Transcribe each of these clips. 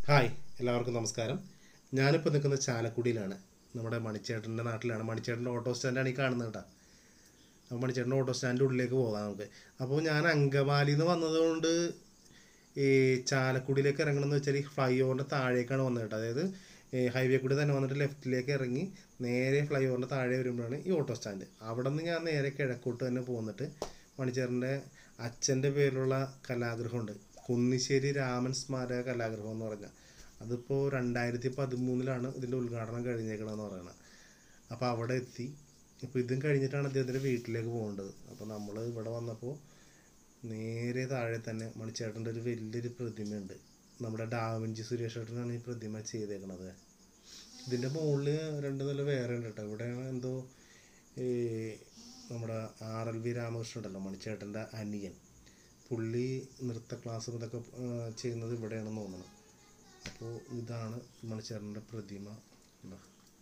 Hi എല്ലാവർക്കും നമസ്കാരം ഞാനിപ്പോൾ നിൽക്കുന്ന ചാലക്കുടിയിലാണ് നമ്മുടെ മണിച്ചേട്ടൻ്റെ നാട്ടിലാണ് മണിച്ചേട്ടൻ്റെ ഓട്ടോ സ്റ്റാൻഡാണ് ഈ കാണുന്നത് കേട്ടോ അപ്പോൾ മണിച്ചേട്ടൻ്റെ ഓട്ടോ സ്റ്റാൻഡിൻ്റെ ഉള്ളിലേക്ക് പോകാം നമുക്ക് അപ്പോൾ ഞാൻ അങ്കമാലിയിൽ നിന്ന് വന്നതുകൊണ്ട് ഈ ചാലക്കുടിയിലേക്ക് ഇറങ്ങണമെന്ന് വെച്ചാൽ ഈ ഫ്ലൈ ഓവറിൻ്റെ താഴേക്കാണ് വന്നത് കേട്ടോ അതായത് ഈ ഹൈവേ കൂടി തന്നെ വന്നിട്ട് ലെഫ്റ്റിലേക്ക് ഇറങ്ങി നേരെ ഫ്ലൈ ഓവറിൻ്റെ താഴെ വരുമ്പോഴാണ് ഈ ഓട്ടോ സ്റ്റാൻഡ് അവിടെ നിന്ന് ഞാൻ നേരെ കിഴക്കോട്ട് തന്നെ പോന്നിട്ട് മണിച്ചേട്ടൻ്റെ അച്ഛൻ്റെ പേരിലുള്ള കലാഗ്രഹമുണ്ട് കുന്നിശ്ശേരി രാമൻ സ്മാരക കലാഗ്രഹം എന്ന് പറഞ്ഞാൽ അതിപ്പോൾ രണ്ടായിരത്തി പതിമൂന്നിലാണ് ഇതിൻ്റെ ഉദ്ഘാടനം കഴിഞ്ഞേക്കണമെന്ന് പറയുന്നത് അപ്പോൾ അവിടെ എത്തി അപ്പോൾ ഇതും കഴിഞ്ഞിട്ടാണ് അദ്ദേഹത്തിൻ്റെ വീട്ടിലേക്ക് പോകേണ്ടത് അപ്പോൾ നമ്മൾ ഇവിടെ വന്നപ്പോൾ നേരെ താഴെ തന്നെ മണിച്ചേട്ടൻ്റെ ഒരു വലിയൊരു പ്രതിമയുണ്ട് നമ്മുടെ ഡാവിഞ്ചി സുരേഷ് ഏട്ടനാണ് ഈ പ്രതിമ ചെയ്തേക്കണത് ഇതിൻ്റെ മുകളിൽ രണ്ട് നില വേറെ ഉണ്ട് കേട്ടോ ഇവിടെ എന്തോ ഈ നമ്മുടെ ആർ എൽ വി രാമകൃഷ്ണൻ ഉണ്ടല്ലോ മണിച്ചേട്ടൻ്റെ അനിയൻ പുള്ളി നൃത്ത ക്ലാസ്സും ഇതൊക്കെ ആ, ചെയ്യുന്നത് ഇവിടെയാണെന്ന് തോന്നുന്നു അപ്പോൾ ഇതാണ് മണിച്ചേട്ടൻ്റെ പ്രതിമ ഇതാ.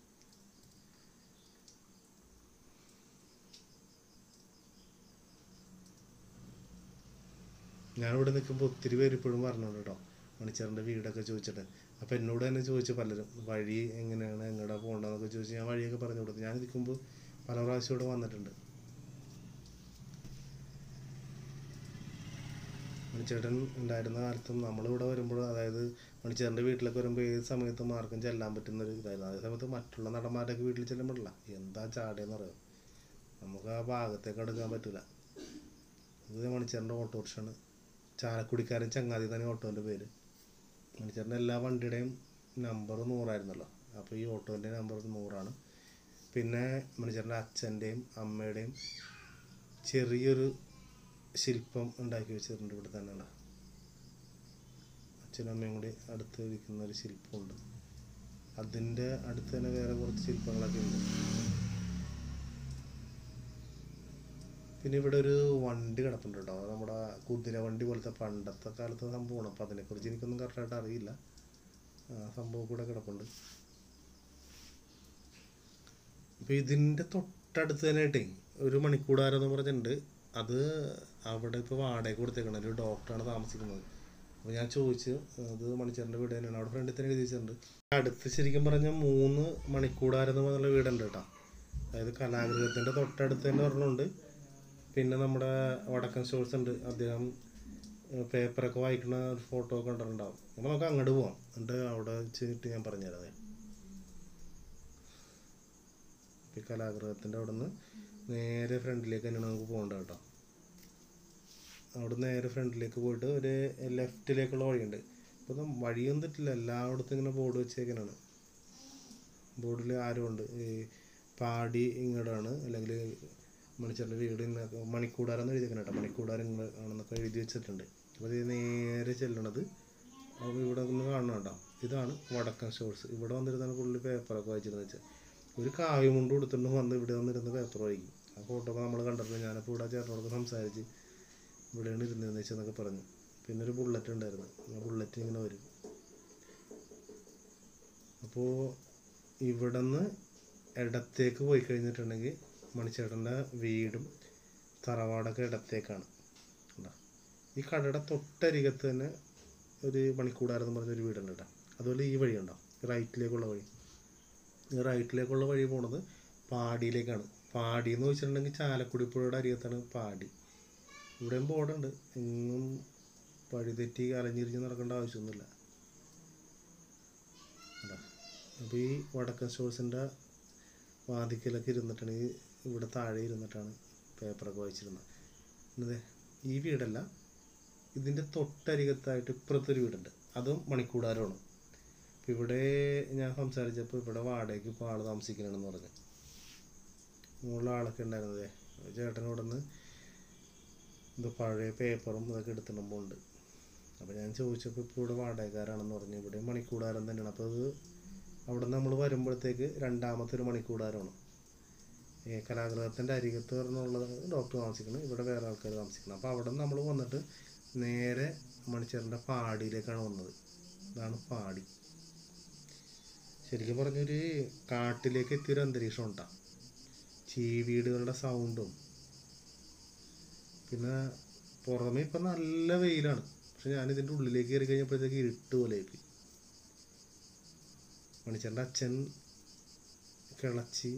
ഞാനിവിടെ നിൽക്കുമ്പോൾ ഒത്തിരി പേര് ഇപ്പോഴും പറഞ്ഞോണ്ട് കേട്ടോ മണിച്ചേട്ടൻ്റെ വീടൊക്കെ ചോദിച്ചിട്ട് അപ്പോൾ എന്നോട് തന്നെ ചോദിച്ചു പലരും വഴി എങ്ങനെയാണ് എങ്ങോട്ടാ പോകേണ്ടതെന്നൊക്കെ ചോദിച്ചു ഞാൻ വഴിയൊക്കെ പറഞ്ഞു കൊടുത്തു ഞാൻ ഇരിക്കുമ്പോൾ പല പ്രാവശ്യം ഇവിടെ വന്നിട്ടുണ്ട് മണിച്ചേട്ടൻ ഉണ്ടായിരുന്ന കാലത്തും നമ്മളിവിടെ വരുമ്പോൾ അതായത് മണിച്ചേട്ടൻ്റെ വീട്ടിലൊക്കെ വരുമ്പോൾ ഏത് സമയത്തും ആർക്കും ചെല്ലാൻ പറ്റുന്ന ഒരു ഇതായിരുന്നു അതേ സമയത്ത് മറ്റുള്ള നടന്മാരൊക്കെ വീട്ടിൽ ചെല്ലാൻ പറ്റില്ല എന്താ ചാടേന്ന് പറയാം നമുക്ക് ആ ഭാഗത്തേക്ക് എടുക്കാൻ പറ്റില്ല ഇത് മണിച്ചേട്ടൻ്റെ ഓട്ടോറിക്ഷയാണ് ചാലക്കുടിക്കാരൻ ചങ്ങാതി തന്നെ ഓട്ടോൻ്റെ പേര് മണിച്ചേട്ടൻ്റെ എല്ലാ വണ്ടിയുടെയും നമ്പർ നൂറായിരുന്നല്ലോ അപ്പോൾ ഈ ഓട്ടോൻ്റെ നമ്പർ നൂറാണ് പിന്നെ മണിച്ചേട്ടൻ്റെ അച്ഛൻ്റെയും അമ്മയുടെയും ചെറിയൊരു ശില്പം ഉണ്ടാക്കി വെച്ചിട്ടുണ്ട് ഇവിടെ തന്നെയുള്ള അച്ഛനും അമ്മയും കൂടി അടുത്ത് ഇരിക്കുന്ന ഒരു ശില്പമുണ്ട് അതിൻ്റെ അടുത്ത് തന്നെ വേറെ കുറച്ച് ശില്പങ്ങളൊക്കെ ഉണ്ട് പിന്നെ ഇവിടെ ഒരു വണ്ടി കിടപ്പുണ്ട് കേട്ടോ അത് നമ്മുടെ കുതിര വണ്ടി പോലത്തെ പണ്ടത്തെ കാലത്തെ സംഭവമാണ് അപ്പോൾ അതിനെക്കുറിച്ച് എനിക്കൊന്നും കറക്റ്റായിട്ട് അറിയില്ല ആ സംഭവം കൂടെ കിടപ്പുണ്ട് അപ്പോൾ ഇതിൻ്റെ തൊട്ടടുത്ത് തന്നെയായിട്ടേ ഒരു മണിക്കൂടാരം എന്ന് പറഞ്ഞിട്ടുണ്ട് അത് അവിടെ ഇപ്പോൾ വാടകയ്ക്ക് കൊടുത്തേക്കണം ഒരു ഡോക്ടറാണ് താമസിക്കുന്നത് അപ്പോൾ ഞാൻ ചോദിച്ചു അത് മണിച്ചേരൻ്റെ വീട് തന്നെയാണ് അവിടെ ഫ്രണ്ടിൽ തന്നെ എഴുതി വെച്ചിട്ടുണ്ട് അടുത്ത് ശരിക്കും പറഞ്ഞാൽ മൂന്ന് മണിക്കൂടാരം എന്ന് പറഞ്ഞുള്ള വീടുണ്ട് കേട്ടോ അതായത് കലാഗൃഹത്തിൻ്റെ തൊട്ടടുത്ത് തന്നെ പറഞ്ഞുണ്ട് പിന്നെ നമ്മുടെ വടക്കൻ സ്റ്റോഴ്സ് ഉണ്ട് അദ്ദേഹം ഏഹ്, പേപ്പറൊക്കെ വായിക്കുന്ന ഒരു ഫോട്ടോ ഒക്കെ കണ്ടിട്ടുണ്ടാവും അപ്പോൾ നമുക്ക് അങ്ങോട്ട് പോവാം എന്നിട്ട് അവിടെ വെച്ചിട്ട് ഞാൻ പറഞ്ഞുതരാം അതെ ഈ കലാഗൃഹത്തിൻ്റെ അവിടെ നിന്ന് നേരെ ഫ്രണ്ടിലേക്ക് തന്നെയാണ് നമുക്ക് പോകേണ്ടത് കേട്ടോ അവിടെ നേരെ ഫ്രണ്ടിലേക്ക് പോയിട്ട് ഒരു ലെഫ്റ്റിലേക്കുള്ള വഴിയുണ്ട് അപ്പോൾ ഇത് വഴിയൊന്നും തെറ്റില്ല എല്ലായിടത്തും ഇങ്ങനെ ബോർഡ് വെച്ചേക്കാനാണ് ബോർഡിൽ ആരും ഉണ്ട് ഈ പാടി ഇങ്ങോട്ടാണ് അല്ലെങ്കിൽ മണിച്ചേട്ടൻ്റെ വീട് ഇന്ന മണിക്കൂടാരെന്ന് എഴുതിയേക്കണം കേട്ടോ മണിക്കൂടാരം ഇങ്ങോട്ട് ആണെന്നൊക്കെ എഴുതി വെച്ചിട്ടുണ്ട് അപ്പോൾ ഇത് നേരെ ചെല്ലണത് അപ്പോൾ ഇവിടെ ഒന്ന് കാണണം കേട്ടോ ഇതാണ് വടക്കൻ സ്റ്റോഴ്സ് ഇവിടെ വന്നിരുന്നാണ് പുള്ളി പേപ്പറൊക്കെ വായിച്ചിരുന്നത് വെച്ചാൽ ഒരു കാവ്യം കൊണ്ട് കൊടുത്തിട്ട് വന്ന് ഇവിടെ വന്നിരുന്ന് പേപ്പർ വായിക്കും ആ ഫോട്ടോ ഒക്കെ നമ്മൾ കണ്ടിട്ടുണ്ട് ഞാനപ്പോൾ ഇവിടെ ചേട്ടനോടൊക്കെ സംസാരിച്ച് ഇവിടെയാണ് ഇരുന്നതെന്ന് വെച്ചെന്നൊക്കെ പറഞ്ഞു പിന്നെ ഒരു ബുള്ളറ്റ് ഉണ്ടായിരുന്നു ആ ബുള്ളറ്റ് ഇങ്ങനെ വരും അപ്പോൾ ഇവിടെ നിന്ന് ഇടത്തേക്ക് പോയി കഴിഞ്ഞിട്ടുണ്ടെങ്കിൽ മണിച്ചേട്ടൻ്റെ വീടും തറവാടൊക്കെ ഇടത്തേക്കാണ് കണ്ടോ ഈ കടയുടെ തൊട്ടരികത്ത് തന്നെ ഒരു മണിക്കൂടാരെന്ന് പറഞ്ഞൊരു വീടുണ്ട് കേട്ടോ അതുപോലെ ഈ വഴി ഉണ്ടോ റൈറ്റിലേക്കുള്ള വഴി ഈ റൈറ്റിലേക്കുള്ള വഴി പോണത് പാടിയിലേക്കാണ് പാടി എന്ന് വെച്ചിട്ടുണ്ടെങ്കിൽ ചാലക്കുടി പുഴയുടെ അരികത്താണ് പാടി ഇവിടെയും ബോർഡുണ്ട് എങ്ങും വഴിതെറ്റി അലഞ്ഞിരിഞ്ഞ് നടക്കേണ്ട ആവശ്യമൊന്നുമില്ല അപ്പോൾ ഈ വടക്കൻ സ്റ്റോഴ്സിൻ്റെ വാതിക്കലൊക്കെ ഇരുന്നിട്ടുണ്ടെങ്കിൽ ഇവിടെ താഴെ ഇരുന്നിട്ടാണ് പേപ്പറൊക്കെ വായിച്ചിരുന്നത് എന്നത് ഈ വീടല്ല ഇതിൻ്റെ തൊട്ടരികത്തായിട്ട് ഇപ്പുറത്തൊരു വീടുണ്ട് അതും മണിക്കൂടാരമാണ് അപ്പോൾ ഇവിടെ ഞാൻ സംസാരിച്ചപ്പോൾ ഇവിടെ വാടകയ്ക്ക് ഇപ്പോൾ ആൾ താമസിക്കണമെന്ന് പറഞ്ഞു മുകളിൽ ആളൊക്കെ ഉണ്ടായിരുന്നതേ ചേട്ടൻ ഇവിടെ നിന്ന് ഇത് പഴയ പേപ്പറും ഇതൊക്കെ എടുത്തിടുമ്പോൾ ഉണ്ട് അപ്പോൾ ഞാൻ ചോദിച്ചപ്പോൾ ഇപ്പോൾ ഇവിടെ വാടകക്കാരാണെന്ന് പറഞ്ഞു ഇവിടെ മണിക്കൂടാരം തന്നെയാണ് അപ്പോൾ അത് അവിടെ നമ്മൾ വരുമ്പോഴത്തേക്ക് രണ്ടാമത്തെ ഒരു മണിക്കൂടാരമാണ് ഈ കലാഗ്രഹത്തിൻ്റെ അരികത്ത് പറഞ്ഞുള്ളത് ഡോക്ടർ താമസിക്കണം ഇവിടെ വേറെ ആൾക്കാർ താമസിക്കണം അപ്പോൾ അവിടെ നമ്മൾ വന്നിട്ട് നേരെ മണിച്ചേറിൻ്റെ പാടിയിലേക്കാണ് വന്നത് ഇതാണ് പാടി ശരിക്കും പറഞ്ഞൊരു കാട്ടിലേക്ക് എത്തിയൊരു അന്തരീക്ഷം ഉണ്ടാകും ചീവീടുകളുടെ സൗണ്ടും പിന്നെ പുറമെ ഇപ്പം നല്ല വെയിലാണ് പക്ഷെ ഞാൻ ഇതിൻ്റെ ഉള്ളിലേക്ക് കയറി കഴിഞ്ഞപ്പോഴത്തേക്ക് ഇരുട്ട് പോലെ ആയിപ്പോയി മണിച്ചേട്ടൻ്റെ അച്ഛൻ കിളച്ച്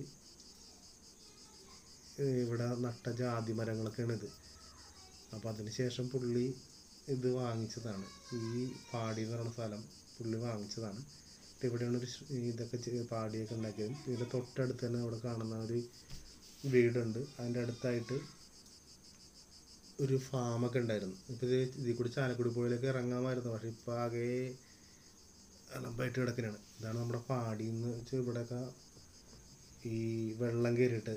ഇവിടെ നട്ട ജാതി മരങ്ങളൊക്കെയാണ് ഇത് അപ്പോൾ അതിന് ശേഷം പുള്ളി ഇത് വാങ്ങിച്ചതാണ് ഈ പാടി എന്ന് പറയുന്ന സ്ഥലം പുള്ളി വാങ്ങിച്ചതാണ് എന്നിട്ട് ഇവിടെയാണ് ഒരു ഷ്- ഇതൊക്കെ ചെയ്ത് പാടിയൊക്കെ ഉണ്ടാക്കിയത് ഇതിൻ്റെ തൊട്ടടുത്ത് തന്നെ അവിടെ കാണുന്ന ഒരു വീടുണ്ട് അതിൻ്റെ അടുത്തായിട്ട് ഒരു ഫാമൊക്കെ ഉണ്ടായിരുന്നു ഇപ്പോൾ ഇത് ഇതിൽ കൂടി ചാലക്കുടി പുഴയിലേക്ക് ഇറങ്ങാമായിരുന്നു പക്ഷേ ഇപ്പോൾ ആകെ അലമ്പായിട്ട് കിടക്കുന്നതാണ് ഇതാണ് നമ്മുടെ പാടിന്ന് വെച്ചാൽ ഇവിടെയൊക്കെ ഈ വെള്ളം കയറിയിട്ട്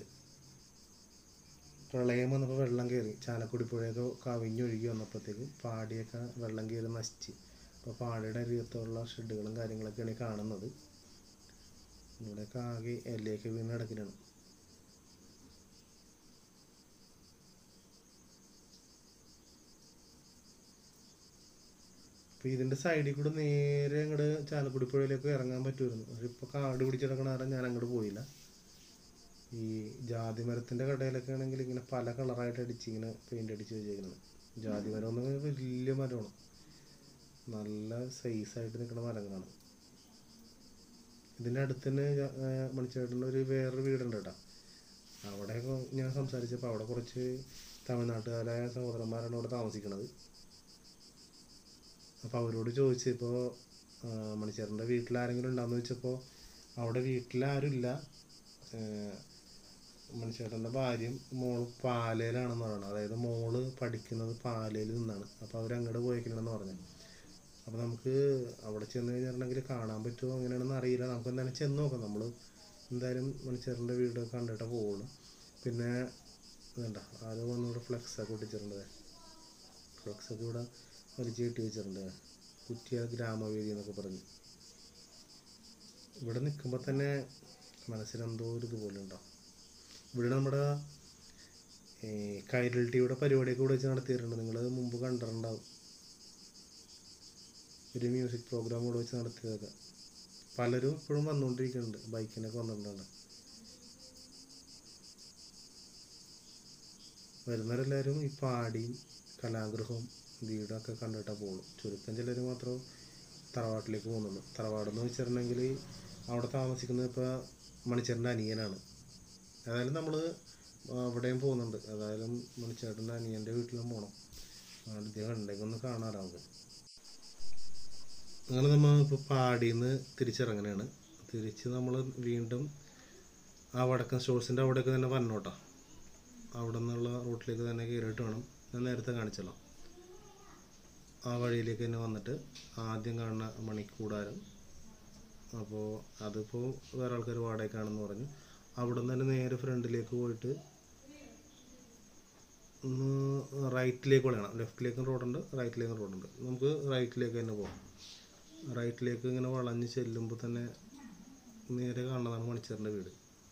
പ്രളയം വന്നപ്പോൾ വെള്ളം കയറി ചാലക്കുടി പുഴയൊക്കെ കവിഞ്ഞൊഴുകി വന്നപ്പോഴത്തേക്ക് പാടിയൊക്കെ വെള്ളം കയറി നശിച്ച് അപ്പോൾ പാടിയുടെ അരികത്തുള്ള ഷെഡുകളും കാര്യങ്ങളൊക്കെയാണ് ഈ കാണുന്നത് ഇവിടെയൊക്കെ ആകെ എല്ലയൊക്കെ വീണ് കിടക്കുന്നതാണ് അപ്പോൾ ഇതിൻ്റെ സൈഡിൽ കൂടെ നേരെ അങ്ങോട്ട് ചാലക്കുടി പുഴയിലേക്ക് ഇറങ്ങാൻ പറ്റുമായിരുന്നു പക്ഷെ ഇപ്പോൾ കാട് പിടിച്ച് കിടക്കണ കാരണം ഞാൻ അങ്ങോട്ട് പോയില്ല ഈ ജാതി മരത്തിൻ്റെ കടയിലൊക്കെ ആണെങ്കിൽ ഇങ്ങനെ പല കളറായിട്ട് അടിച്ച് ഇങ്ങനെ പെയിൻ്റ് അടിച്ച് വെച്ചേക്കുന്നത് ജാതി മരം എന്ന് പറഞ്ഞാൽ വലിയ മരമാണ് നല്ല സൈസായിട്ട് നിൽക്കുന്ന മരങ്ങളാണ് ഇതിൻ്റെ അടുത്ത് തന്നെ ജ- ആ, മണിച്ചേട്ടൻ്റെ ഒരു വേറൊരു വീടുണ്ട് കേട്ടോ അവിടെയൊക്കെ ഞാൻ സംസാരിച്ചപ്പോൾ അവിടെ കുറച്ച് തമിഴ്നാട്ടുകാരായ സഹോദരന്മാരാണ് അവിടെ താമസിക്കുന്നത് അപ്പോൾ അവരോട് ചോദിച്ചു ഇപ്പോൾ മണിച്ചേട്ടൻ്റെ വീട്ടിൽ ആരെങ്കിലും ഉണ്ടാകുന്ന ചോദിച്ചപ്പോൾ അവിടെ വീട്ടിലാരുമില്ല മണിച്ചേട്ടൻ്റെ ഭാര്യയും മോള് പാലയിലാണെന്ന് പറയുന്നത് അതായത് മോള് പഠിക്കുന്നത് പാലയിൽ നിന്നാണ് അപ്പോൾ അവർ അങ്ങോട്ട് പോയേക്കണമെന്ന് പറഞ്ഞു അപ്പോൾ നമുക്ക് അവിടെ ചെന്ന് കഴിഞ്ഞിട്ടുണ്ടെങ്കിൽ കാണാൻ പറ്റുമോ എങ്ങനെയാണെന്ന് അറിയില്ല നമുക്ക് എന്തായാലും ചെന്ന് നോക്കാം നമ്മൾ എന്തായാലും മണിച്ചേട്ടൻ്റെ വീട് കണ്ടിട്ട് പോകുള്ളൂ പിന്നെ വേണ്ട ആരോ വന്നിവിടെ ഫ്ലെക്സൊക്കെ ഒട്ടിച്ചിട്ടുണ്ട് ഫ്ലെക്സൊക്കെ ഇവിടെ വലിച്ചു കെട്ടി വെച്ചിട്ടുണ്ട് കുറ്റിയ ഗ്രാമവേദി എന്നൊക്കെ പറഞ്ഞ് ഇവിടെ നിൽക്കുമ്പോൾ തന്നെ മനസ്സിലെന്തോ ഒരു ഇതുപോലെ ഉണ്ടാവും ഇവിടെ നമ്മുടെ ഈ കൈരൾ ടിവിയുടെ പരിപാടിയൊക്കെ ഇവിടെ വെച്ച് നടത്തിയിട്ടുണ്ട് നിങ്ങൾ മുമ്പ് കണ്ടിട്ടുണ്ടാവും ഒരു മ്യൂസിക് പ്രോഗ്രാം ഇവിടെ വെച്ച് നടത്തിയതൊക്കെ പലരും ഇപ്പോഴും വന്നുകൊണ്ടിരിക്കുന്നുണ്ട് ബൈക്കിനൊക്കെ വന്നിട്ടുണ്ട് വരുന്നവരെല്ലാവരും ഈ പാടിയും കലാഗൃഹവും വീടൊക്കെ കണ്ടിട്ടാണ് പോകുള്ളൂ ചുരുക്കം ചിലർ മാത്രം തറവാട്ടിലേക്ക് പോകുന്നുള്ളൂ തറവാടെന്ന് വെച്ചിട്ടുണ്ടെങ്കിൽ അവിടെ താമസിക്കുന്നത് ഇപ്പോൾ മണിച്ചേട്ടൻ്റെ അനിയനാണ് ഏതായാലും നമ്മൾ അവിടെയും പോകുന്നുണ്ട് ഏതായാലും മണിച്ചേട്ടൻ്റെ അനിയൻ്റെ വീട്ടിലും പോകണം ആദ്യം കണ്ടെങ്കിൽ ഒന്ന് കാണാറാവുക അങ്ങനെ നമ്മൾ ഇപ്പോൾ പാടിന്ന് തിരിച്ചിറങ്ങുകയാണ് തിരിച്ച് നമ്മൾ വീണ്ടും ആ വടക്കൻ സ്റ്റോഴ്സിൻ്റെ അവിടെയൊക്കെ തന്നെ വരണോട്ടോ അവിടെ നിന്നുള്ള റൂട്ടിലേക്ക് തന്നെ കയറിയിട്ട് വേണം ഞാൻ നേരത്തെ കാണിച്ചല്ലോ ആ വഴിയിലേക്ക് തന്നെ വന്നിട്ട് ആദ്യം കാണുന്ന മണിക്കൂടാരം അപ്പോൾ അതിപ്പോൾ വേറെ ആൾക്കാർ വാടകയ്ക്കാണെന്ന് പറഞ്ഞു അവിടെ നിന്ന് തന്നെ നേരെ ഫ്രണ്ടിലേക്ക് പോയിട്ട് ഒന്ന് റൈറ്റിലേക്ക് വളയണം ലെഫ്റ്റിലേക്കും റോഡുണ്ട് റൈറ്റിലേക്കും റോഡുണ്ട് നമുക്ക് റൈറ്റിലേക്ക് തന്നെ പോകാം റൈറ്റിലേക്ക് ഇങ്ങനെ വളഞ്ഞ് ചെല്ലുമ്പോൾ തന്നെ നേരെ കാണുന്നതാണ് മണിച്ചേറിൻ്റെ വീട്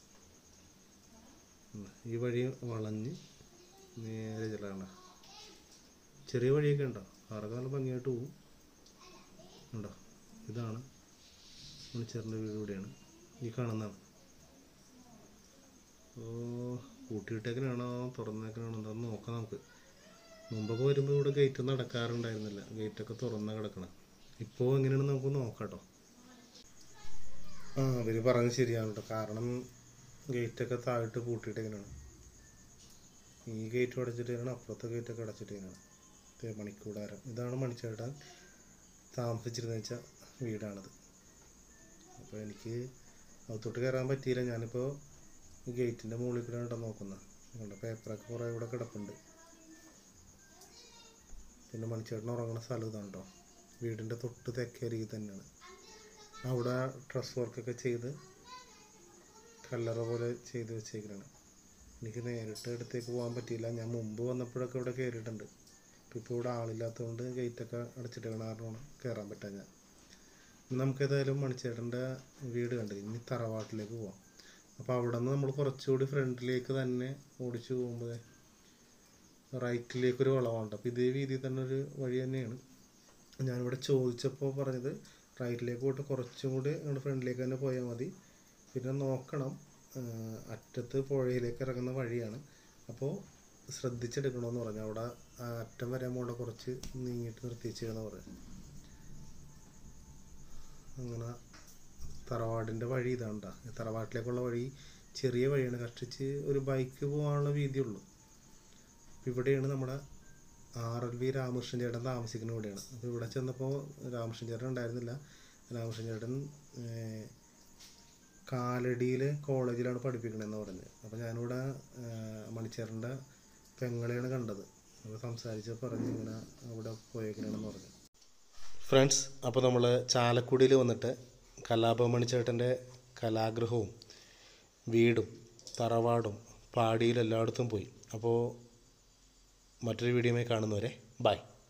ഉം. ഈ വഴി വളഞ്ഞ് നേരെ ചെല്ലണം ചെറിയ വഴിയൊക്കെ ഉണ്ടോ കാറൊക്കെ നല്ല ഭംഗിയായിട്ട് പോവും ഉണ്ടോ ഇതാണ് മണിച്ചേറിൻ്റെ വീട് ഇവിടെയാണ് ഈ കാണുന്നതാണ് ഓ കൂട്ടിയിട്ടേക്കനാണോ തുറന്നേക്കനാണോ എന്താണെന്ന് നോക്കാം നമുക്ക് മുമ്പൊക്കെ വരുമ്പോൾ ഇവിടെ ഗേറ്റ് നടക്കാറുണ്ടായിരുന്നില്ല ഗേറ്റൊക്കെ തുറന്ന കിടക്കണം ഇപ്പോൾ എങ്ങനെയാണെന്ന് നമുക്ക് നോക്കാം കേട്ടോ ആ അവർ പറഞ്ഞത് ശരിയാണ് കേട്ടോ കാരണം ഗേറ്റൊക്കെ താഴിട്ട് പൂട്ടിയിട്ടേക്കനാണ് ഈ ഗേറ്റ് അടച്ചിട്ടേക്കാണ് അപ്പുറത്തെ ഗേറ്റൊക്കെ അടച്ചിട്ടേക്കാണ് ദേ മണിക്കൂടാരം ഇതാണ് മണിച്ചേട്ടൻ താമസിച്ചിരുന്ന വെച്ചാൽ വീടാണത് അപ്പോൾ എനിക്ക് അകത്തോട്ട് കയറാൻ പറ്റിയില്ല ഞാനിപ്പോൾ ഈ ഗേറ്റിൻ്റെ മുകളിൽ കൂടെ കേട്ടോ നോക്കുന്നത് നിങ്ങളുടെ പേപ്പറൊക്കെ കുറേ ഇവിടെ കിടപ്പുണ്ട് പിന്നെ മണിച്ചേട്ടൻ ഉറങ്ങുന്ന സ്ഥലം ഇതാണ് കേട്ടോ വീടിൻ്റെ തൊട്ട് തെക്കേ അരികിൽ തന്നെയാണ് അവിടെ ഡ്രസ് വർക്കൊക്കെ ചെയ്ത് കല്ലറ പോലെ ചെയ്ത് വെച്ചേക്കാണ് എനിക്ക് നേരിട്ട് അടുത്തേക്ക് പോകാൻ പറ്റിയില്ല ഞാൻ മുമ്പ് വന്നപ്പോഴൊക്കെ ഇവിടെ കയറിയിട്ടുണ്ട് ഇപ്പം ഇപ്പോൾ ഇവിടെ ആളില്ലാത്തതുകൊണ്ട് ഗേറ്റൊക്കെ അടച്ചിട്ട് കാരണമാണ് കയറാൻ പറ്റാൻ ഞാൻ നമുക്ക് ഏതായാലും മണിച്ചേട്ടൻ്റെ വീട് കണ്ട് ഇനി തറവാട്ടിലേക്ക് പോവാം അപ്പോൾ അവിടെ നിന്ന് നമ്മൾ കുറച്ചുകൂടി ഫ്രണ്ടിലേക്ക് തന്നെ ഓടിച്ചു പോകുമ്പോൾ റൈറ്റിലേക്കൊരു വളവുണ്ട് അപ്പോൾ ഇതേ രീതിയിൽ തന്നെ ഒരു വഴി തന്നെയാണ് ഞാനിവിടെ ചോദിച്ചപ്പോൾ പറഞ്ഞത് റൈറ്റിലേക്ക് പോയിട്ട് കുറച്ചും കൂടി അങ്ങോട്ട് ഫ്രണ്ടിലേക്ക് തന്നെ പോയാൽ മതി പിന്നെ നോക്കണം ആ, അറ്റത്ത് പുഴയിലേക്ക് ഇറങ്ങുന്ന വഴിയാണ് അപ്പോൾ ശ്രദ്ധിച്ചെടുക്കണമെന്ന് പറഞ്ഞു അവിടെ ആ അറ്റം വരെ പോകേണ്ട കുറച്ച് നീങ്ങിയിട്ട് നിർത്തിച്ചെന്ന് പറഞ്ഞു അങ്ങനെ തറവാടിൻ്റെ വഴി ഇതാണ്ട തറവാട്ടിലേക്കുള്ള വഴി ചെറിയ വഴിയാണ് കഷ്ടിച്ച് ഒരു ബൈക്ക് പോകാനുള്ള വീതിയുള്ളൂ അപ്പോൾ ഇവിടെയാണ് നമ്മുടെ ആർ എൽ വി രാമകൃഷ്ണൻ ചേട്ടൻ താമസിക്കുന്ന ഇവിടെയാണ് അപ്പോൾ ഇവിടെ ചെന്നപ്പോൾ രാമകൃഷ്ണൻ ചേട്ടൻ ഉണ്ടായിരുന്നില്ല രാമകൃഷ്ണൻ ചേട്ടൻ ഏഹ്, കാലടിയിലെ കോളേജിലാണ് പഠിപ്പിക്കണമെന്ന് പറഞ്ഞത് അപ്പോൾ ഞാനിവിടെ ഏഹ്, മണിച്ചേട്ടൻ്റെ പെങ്ങളെയാണ് കണ്ടത് അപ്പോൾ സംസാരിച്ച് പറഞ്ഞ് ഇങ്ങനെ അവിടെ പോയേക്കണെന്ന് പറഞ്ഞു ഫ്രണ്ട്സ് അപ്പോൾ നമ്മൾ ചാലക്കുടിയിൽ വന്നിട്ട് കലാഭമണി ചേട്ടൻ്റെ കലാഗ്രഹവും വീടും തറവാടും പാടിയിൽ എല്ലായിടത്തും പോയി അപ്പോൾ മറ്റൊരു വീഡിയോയുമായി കാണുന്നവരെ ബൈ